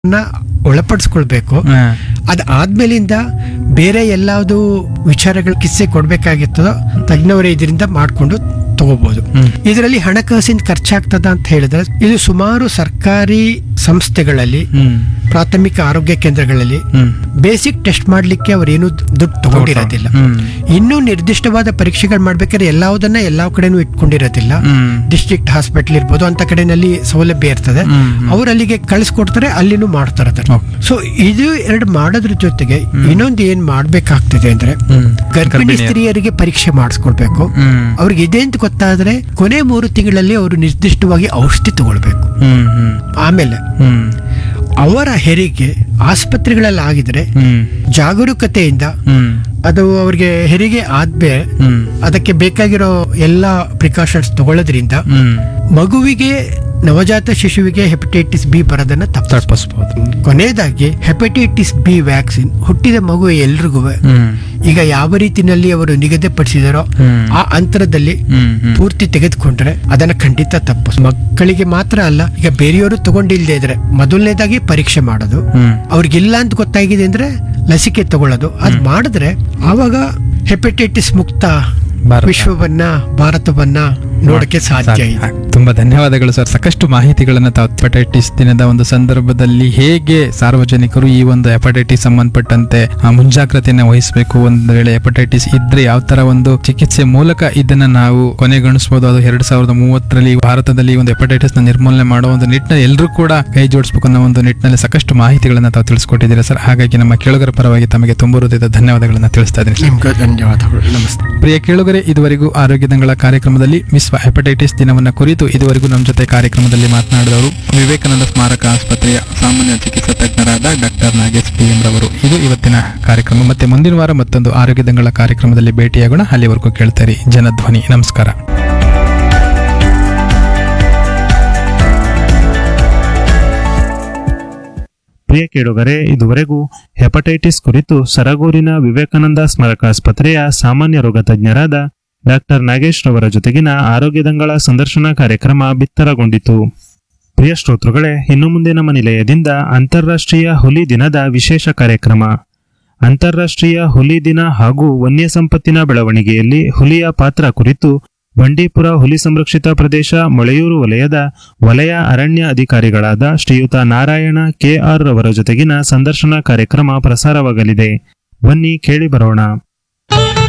ಒಳಪಡಿಸ್ಕೊಳ್ಬೇಕು ಹಾ. ಅದಾದ್ಮೇಲಿಂದ ಬೇರೆ ಎಲ್ಲಾವುದು ವಿಚಾರಗಳ ಕಿಸ್ಸೆ ಕೊಡ್ಬೇಕಾಗಿರ್ತದೋ ತಜ್ಞವರೇ ಇದರಿಂದ ಮಾಡ್ಕೊಂಡು ತಗೋಬಹುದು ಹ್ಮ್. ಇದರಲ್ಲಿ ಹಣಕಾಸಿನ ಖರ್ಚಾಗ್ತದ ಅಂತ ಹೇಳಿದ್ರೆ ಇದು ಸುಮಾರು ಸರ್ಕಾರಿ ಸಂಸ್ಥೆಗಳಲ್ಲಿ ಹ್ಮ್. ಪ್ರಾಥಮಿಕ ಆರೋಗ್ಯ ಕೇಂದ್ರಗಳಲ್ಲಿ ಹ್ಮ್. ಬೇಸಿಕ್ ಟೆಸ್ಟ್ ಮಾಡ್ಲಿಕ್ಕೆ ಅವರೇನು ದುಡ್ಡು ತಗೊಂಡಿರೋದಿಲ್ಲ ಹ್ಮ್. ಇನ್ನೂ ನಿರ್ದಿಷ್ಟವಾದ ಪರೀಕ್ಷೆಗಳು ಮಾಡ್ಬೇಕಾದ್ರೆ ಎಲ್ಲಾವುದನ್ನ ಎಲ್ಲಾ ಕಡೆನೂ ಇಟ್ಕೊಂಡಿರೋದಿಲ್ಲ ಹ್ಮ್. ಡಿಸ್ಟ್ರಿಕ್ಟ್ ಹಾಸ್ಪಿಟಲ್ ಇರ್ಬೋದು ಅಂತ ಕಡೆನಲ್ಲಿ ಸೌಲಭ್ಯ ಇರ್ತದೆ ಹ್ಮ್, ಹ್ಮ್. ಅವ್ರು ಅಲ್ಲಿಗೆ ಕಳಿಸ್ಕೊಡ್ತಾರೆ ಅಲ್ಲಿನೂ ಮಾಡ್ತಾರೆ ಅದನ್ನ Okay. ಸೊ ಇದು ಎರಡು ಮಾಡೋದ್ರ ಜೊತೆಗೆ ಇನ್ನೊಂದು ಏನ್ ಮಾಡ್ಬೇಕಾಗ್ತದೆ ಅಂದ್ರೆ ಹ್ಮ್. ಗರ್ಭಿಣಿ ಗರ್ಭಿಣಿಯರು. ಸ್ತ್ರೀಯರಿಗೆ ಪರೀಕ್ಷೆ ಮಾಡಿಸ್ಕೊಡ್ಬೇಕು ಹ್ಮ್. ಅವ್ರಿಗೆ ಇದೆ ಅಂತ ಗೊತ್ತಾದ್ರೆ ಕೊನೆ ಮೂರು ತಿಂಗಳಲ್ಲಿ ಅವರು ನಿರ್ದಿಷ್ಟವಾಗಿ ಔಷಧಿ ತಗೊಳ್ಬೇಕು ಹ್ಮ್. ಹ್ಮ್. ಆಮೇಲೆ ಹ್ಮ್. ಅವರ ಹೆರಿಗೆ ಆಸ್ಪತ್ರೆಗಳಲ್ಲಿ ಆಗಿದ್ರೆ ಹ್ಮ್. ಜಾಗರೂಕತೆಯಿಂದ ಹ್ಮ್. ಅದು ಅವ್ರಿಗೆ ಹೆರಿಗೆ ಆದ್ಮೇಲೆ ಹ್ಮ್. ಅದಕ್ಕೆ ಬೇಕಾಗಿರೋ ಎಲ್ಲ ಪ್ರಿಕಾಷನ್ಸ್ ತಗೊಳ್ಳೋದ್ರಿಂದ ಹ್ಮ್. ಮಗುವಿಗೆ ನವಜಾತ ಶಿಶುವಿಗೆ ಹೆಪಟೈಟಿಸ್ ಬಿ ಬರೋದನ್ನ ತಪ್ಪ ತಪ್ಪಿಸ್ಬೋದು ಕೊನೆಯದಾಗಿ ಹೆಪಟೈಟಿಸ್ ಬಿ ವ್ಯಾಕ್ಸಿನ್ ಹುಟ್ಟಿದ ಮಗು ಎಲ್ರಿಗೂ ಹ್ಮ್. ಈಗ ಯಾವ ರೀತಿನಲ್ಲಿ ಅವರು ನಿಗದಿಪಡಿಸಿದಾರೋ ಹ್ಮ್. ಆ ಅಂತರದಲ್ಲಿ ಹ್ಮ್. ಹ್ಮ್. ಪೂರ್ತಿ ತೆಗೆದುಕೊಂಡ್ರೆ ಅದನ್ನ ಖಂಡಿತ ತಪ್ಪು ಮಕ್ಕಳಿಗೆ ಮಾತ್ರ ಅಲ್ಲ ಈಗ ಬೇರೆಯವರು ತಗೊಂಡಿಲ್ದೇ ಇದ್ರೆ ಮೊದಲನೇದಾಗಿ ಪರೀಕ್ಷೆ ಮಾಡೋದು ಹ್ಮ್. ಅವ್ರಿಗಿಲ್ಲ ಅಂತ ಗೊತ್ತಾಗಿದೆ ಅಂದ್ರೆ ಲಸಿಕೆ ತಗೊಳ್ಳೋದು ಅದ್ ಮಾಡಿದ್ರೆ ಆವಾಗ ಹೆಪಟೈಟಿಸ್ ಮುಕ್ತ ಭಾರತ. ವಿಶ್ವವನ್ನ ಭಾರತವನ್ನ ನೋಡಕ್ಕೆ ಸಾಧ್ಯ ಇದೆ ತುಂಬಾ ಧನ್ಯವಾದಗಳು ಸರ್ ಸಾಕಷ್ಟು ಮಾಹಿತಿಗಳನ್ನ ತಾವು ಹೆಪಟೈಟಿಸ್ ದಿನದ ಒಂದು ಸಂದರ್ಭದಲ್ಲಿ ಹೇಗೆ ಸಾರ್ವಜನಿಕರು ಈ ಒಂದು ಹೆಪಟೈಟಿಸ್ ಸಂಬಂಧಪಟ್ಟಂತೆ ಆ, ಮುಂಜಾಗ್ರತೆಯನ್ನ ವಹಿಸಬೇಕು ಒಂದು ವೇಳೆ ಹೆಪಟೈಟಿಸ್ ಇದ್ರೆ ಯಾವ ತರ ಒಂದು ಚಿಕಿತ್ಸೆ ಮೂಲಕ ಇದನ್ನ ನಾವು ಕೊನೆಗೊಳಿಸಬಹುದು ಅದು ಎರಡ್ ಸಾವಿರದ ಮೂವತ್ತರಲ್ಲಿ ಭಾರತದಲ್ಲಿ ಈ ಒಂದು ಹೆಪಟೈಟಿಸ್ ನ ನಿರ್ಮೂಲನೆ ಮಾಡೋ ಒಂದು ನಿಟ್ಟಿನಲ್ಲಿ ಎಲ್ಲರೂ ಕೂಡ ಕೈ ಜೋಡಿಸಬೇಕು ಅನ್ನೋ ಒಂದು ನಿಟ್ಟಿನಲ್ಲಿ ಸಾಕಷ್ಟು ಮಾಹಿತಿಗಳನ್ನ ತಾವು ತಿಳಿಸ್ಕೊಟ್ಟಿದ್ದೀರಾ ಸರ್ ಹಾಗಾಗಿ ನಮ್ಮ ಕೇಳುಗರ ಪರವಾಗಿ ತಮಗೆ ತುಂಬ ಹೃದಯದ ಧನ್ಯವಾದಗಳನ್ನ ತಿಳಿಸ್ತಾ ಇದ್ದೀನಿ ಸರ್ ನಿಮ್ಗೆ ಧನ್ಯವಾದಗಳು ನಮಸ್ತೆ ಪ್ರಿಯ ಕೇಳುಗರೆ ಇದುವರೆಗೂ ಆರೋಗ್ಯ ದಂಗಳ ಕಾರ್ಯಕ್ರಮದಲ್ಲಿ ವಿಶ್ವ ಹೆಪಟೈಟಿಸ್ ದಿನವನ್ನ ಕುರಿತು ಇದುವರೆಗೂ ನಮ್ಮ ಜೊತೆ ಕಾರ್ಯಕ್ರಮದಲ್ಲಿ ಮಾತನಾಡಿದವರು ವಿವೇಕಾನಂದ ಸ್ಮಾರಕ ಆಸ್ಪತ್ರೆಯ ಸಾಮಾನ್ಯ ಚಿಕಿತ್ಸಾ ತಜ್ಞರಾದ ಡಾಕ್ಟರ್ ನಾಗೇಶ್ ಪಿ ಎಂ ರವರು ಇದು ಇವತ್ತಿನ ಕಾರ್ಯಕ್ರಮ ಮತ್ತೆ ಮುಂದಿನ ವಾರ ಮತ್ತೊಂದು ಆರೋಗ್ಯ ದಂಗಳ ಕಾರ್ಯಕ್ರಮದಲ್ಲಿ ಭೇಟಿಯಾಗೋಣ ಅಲ್ಲಿವರೆಗೂ ಕೇಳ್ತಾರೆ ಜನಧ್ವನಿ ನಮಸ್ಕಾರ ಪ್ರಿಯ ಕೇಳುಗರೆ ಇದುವರೆಗೂ ಹೆಪಟೈಟಿಸ್ ಕುರಿತು ಸರಗೂರಿನ ವಿವೇಕಾನಂದ ಸ್ಮಾರಕ ಆಸ್ಪತ್ರೆಯ ಸಾಮಾನ್ಯ ರೋಗ ತಜ್ಞರಾದ ಡಾಕ್ಟರ್ ನಾಗೇಶ್ ರವರ ಜೊತೆಗಿನ ಆರೋಗ್ಯದಂಗಳ ಸಂದರ್ಶನ ಕಾರ್ಯಕ್ರಮ ಬಿತ್ತರಗೊಂಡಿತು ಪ್ರಿಯ ಶ್ರೋತೃಗಳೇ ಇನ್ನು ಮುಂದೆ ನಮ್ಮ ನಿಲಯದಿಂದ ಅಂತಾರಾಷ್ಟ್ರೀಯ ಹುಲಿ ದಿನದ ವಿಶೇಷ ಕಾರ್ಯಕ್ರಮ ಅಂತಾರಾಷ್ಟ್ರೀಯ ಹುಲಿ ದಿನ ಹಾಗೂ ವನ್ಯ ಸಂಪತ್ತಿನ ಬೆಳವಣಿಗೆಯಲ್ಲಿ ಹುಲಿಯ ಪಾತ್ರ ಕುರಿತು ಬಂಡೀಪುರ ಹುಲಿ ಸಂರಕ್ಷಿತ ಪ್ರದೇಶ ಮೊಳೆಯೂರು ವಲಯದ ವಲಯ ಅರಣ್ಯ ಅಧಿಕಾರಿಗಳಾದ ಶ್ರೀಯುತ ನಾರಾಯಣ ಕೆಆರ್ ರವರ ಜೊತೆಗಿನ ಸಂದರ್ಶನ ಕಾರ್ಯಕ್ರಮ ಪ್ರಸಾರವಾಗಲಿದೆ ಬನ್ನಿ ಕೇಳಿ ಬರೋಣ